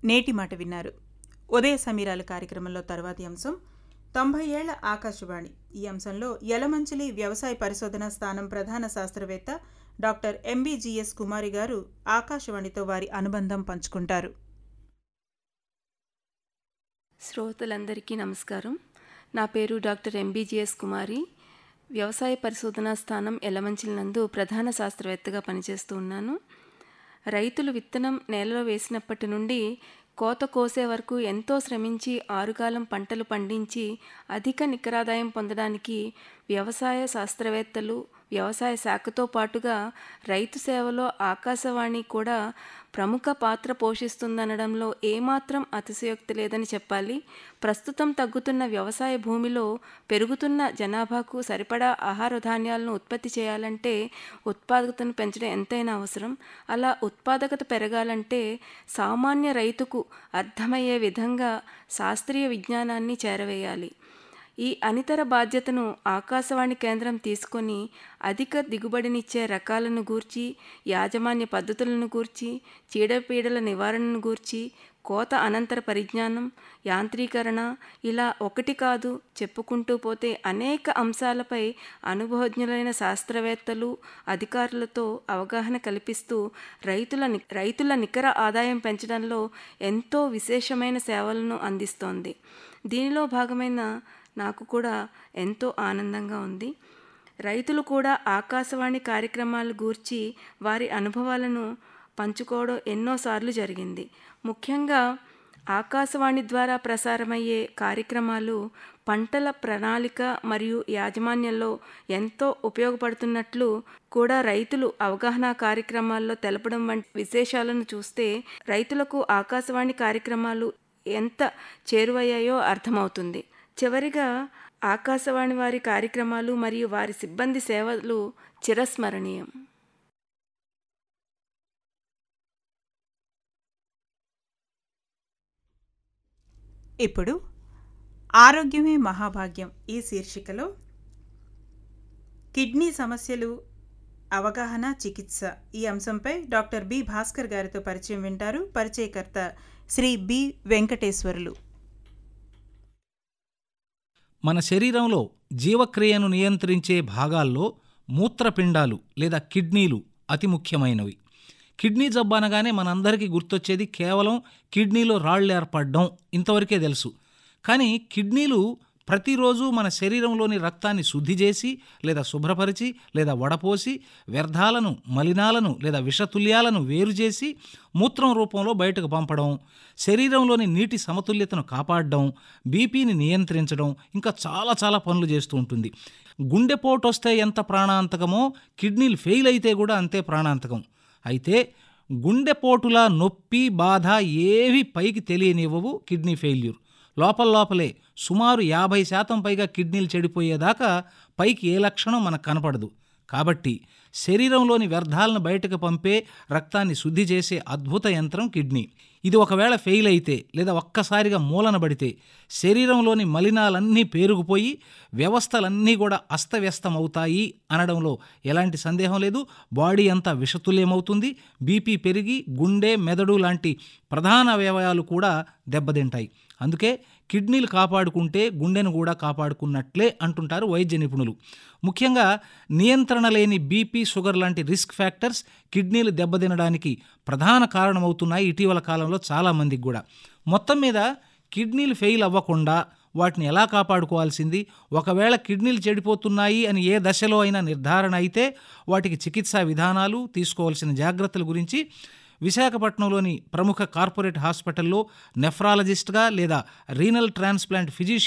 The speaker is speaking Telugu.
నేటి మాట విన్నారు ఉదయ సమీరాల కార్యక్రమంలో తర్వాతి అంశం తొంభై ఏళ్ల ఆకాశవాణి ఈ అంశంలో యలమంచిలి వ్యవసాయ పరిశోధన స్థానం ప్రధాన శాస్త్రవేత్త డాక్టర్ ఎంబీజీఎస్ కుమారి గారు ఆకాశవాణితో వారి అనుబంధం పంచుకుంటారు శ్రోతలందరికీ నమస్కారం నా పేరు డాక్టర్ ఎంబీజీఎస్ కుమారి వ్యవసాయ పరిశోధనా స్థానం ఎలమంచిల నందు ప్రధాన శాస్త్రవేత్తగా పనిచేస్తూ ఉన్నాను రైతులు విత్తనం నేలలో వేసినప్పటి నుండి కోత కోసే వరకు ఎంతో శ్రమించి ఆరుగాలం పంటలు పండించి అధిక నికరాదాయం పొందడానికి వ్యవసాయ శాస్త్రవేత్తలు వ్యవసాయ శాఖతో పాటుగా రైతు సేవలో ఆకాశవాణి కూడా ప్రముఖ పాత్ర పోషిస్తుందనడంలో ఏమాత్రం అతిశయోక్తి లేదని చెప్పాలి ప్రస్తుతం తగ్గుతున్న వ్యవసాయ భూమిలో పెరుగుతున్న జనాభాకు సరిపడా ఆహార ధాన్యాలను ఉత్పత్తి చేయాలంటే ఉత్పాదకతను పెంచడం ఎంతైనా అవసరం అలా ఉత్పాదకత పెరగాలంటే సామాన్య రైతుకు అర్థమయ్యే విధంగా శాస్త్రీయ విజ్ఞానాన్ని చేరవేయాలి ఈ అనితర బాధ్యతను ఆకాశవాణి కేంద్రం తీసుకొని అధిక దిగుబడినిచ్చే రకాలను గూర్చి యాజమాన్య పద్ధతులను గూర్చి చీడపీడల నివారణను గూర్చి కోత అనంతర పరిజ్ఞానం యాంత్రీకరణ ఇలా ఒకటి కాదు చెప్పుకుంటూ పోతే అనేక అంశాలపై అనుభవజ్ఞులైన శాస్త్రవేత్తలు అధికారులతో అవగాహన కల్పిస్తూ రైతుల రైతుల నికర ఆదాయం పెంచడంలో ఎంతో విశేషమైన సేవలను అందిస్తోంది దీనిలో భాగమైన నాకు కూడా ఎంతో ఆనందంగా ఉంది రైతులు కూడా ఆకాశవాణి కార్యక్రమాలు గూర్చి వారి అనుభవాలను పంచుకోవడం ఎన్నోసార్లు జరిగింది ముఖ్యంగా ఆకాశవాణి ద్వారా ప్రసారమయ్యే కార్యక్రమాలు పంటల ప్రణాళిక మరియు యాజమాన్యంలో ఎంతో ఉపయోగపడుతున్నట్లు కూడా రైతులు అవగాహన కార్యక్రమాల్లో తెలపడం వంటి విశేషాలను చూస్తే రైతులకు ఆకాశవాణి కార్యక్రమాలు ఎంత చేరువయ్యాయో అర్థమవుతుంది చివరిగా ఆకాశవాణి వారి కార్యక్రమాలు మరియు వారి సిబ్బంది సేవలు చిరస్మరణీయం ఇప్పుడు ఆరోగ్యమే మహాభాగ్యం ఈ శీర్షికలో కిడ్నీ సమస్యలు అవగాహన చికిత్స ఈ అంశంపై డాక్టర్ బి భాస్కర్ గారితో పరిచయం వింటారు పరిచయకర్త శ్రీ బి వెంకటేశ్వరులు మన శరీరంలో జీవక్రియను నియంత్రించే భాగాల్లో మూత్రపిండాలు లేదా కిడ్నీలు అతి ముఖ్యమైనవి కిడ్నీ జబ్బు అనగానే మనందరికీ గుర్తొచ్చేది కేవలం కిడ్నీలో రాళ్ళు ఏర్పడడం ఇంతవరకే తెలుసు కానీ కిడ్నీలు ప్రతిరోజు మన శరీరంలోని రక్తాన్ని శుద్ధి చేసి లేదా శుభ్రపరిచి లేదా వడపోసి వ్యర్థాలను మలినాలను లేదా విషతుల్యాలను వేరు చేసి మూత్రం రూపంలో బయటకు పంపడం శరీరంలోని నీటి సమతుల్యతను కాపాడడం బీపీని నియంత్రించడం ఇంకా చాలా చాలా పనులు చేస్తూ ఉంటుంది గుండెపోటు వస్తే ఎంత ప్రాణాంతకమో కిడ్నీలు ఫెయిల్ అయితే కూడా అంతే ప్రాణాంతకం అయితే గుండెపోటులా నొప్పి బాధ ఏవి పైకి తెలియనివ్వవు కిడ్నీ ఫెయిల్యూర్ లోపల లోపలే సుమారు యాభై శాతం పైగా కిడ్నీలు చెడిపోయేదాకా పైకి ఏ లక్షణం మనకు కనపడదు కాబట్టి శరీరంలోని వ్యర్థాలను బయటకు పంపే రక్తాన్ని శుద్ధి చేసే అద్భుత యంత్రం కిడ్నీ ఇది ఒకవేళ ఫెయిల్ అయితే లేదా ఒక్కసారిగా మూలన పడితే శరీరంలోని మలినాలన్నీ పేరుకుపోయి వ్యవస్థలన్నీ కూడా అస్తవ్యస్తమవుతాయి అనడంలో ఎలాంటి సందేహం లేదు బాడీ అంతా విషతుల్యమవుతుంది బీపీ పెరిగి గుండె మెదడు లాంటి ప్రధాన అవయవాలు కూడా దెబ్బతింటాయి అందుకే కిడ్నీలు కాపాడుకుంటే గుండెను కూడా కాపాడుకున్నట్లే అంటుంటారు వైద్య నిపుణులు ముఖ్యంగా నియంత్రణ లేని బీపీ షుగర్ లాంటి రిస్క్ ఫ్యాక్టర్స్ కిడ్నీలు దెబ్బతినడానికి ప్రధాన కారణమవుతున్నాయి ఇటీవల కాలంలో చాలామందికి కూడా మొత్తం మీద కిడ్నీలు ఫెయిల్ అవ్వకుండా వాటిని ఎలా కాపాడుకోవాల్సింది ఒకవేళ కిడ్నీలు చెడిపోతున్నాయి అని ఏ దశలో అయినా నిర్ధారణ అయితే వాటికి చికిత్సా విధానాలు తీసుకోవాల్సిన జాగ్రత్తల గురించి విశాఖపట్నంలోని ప్రముఖ కార్పొరేట్ హాస్పిటల్లో నెఫ్రాలజిస్ట్గా లేదా రీనల్ ట్రాన్స్ప్లాంట్ ఫిజిషియన్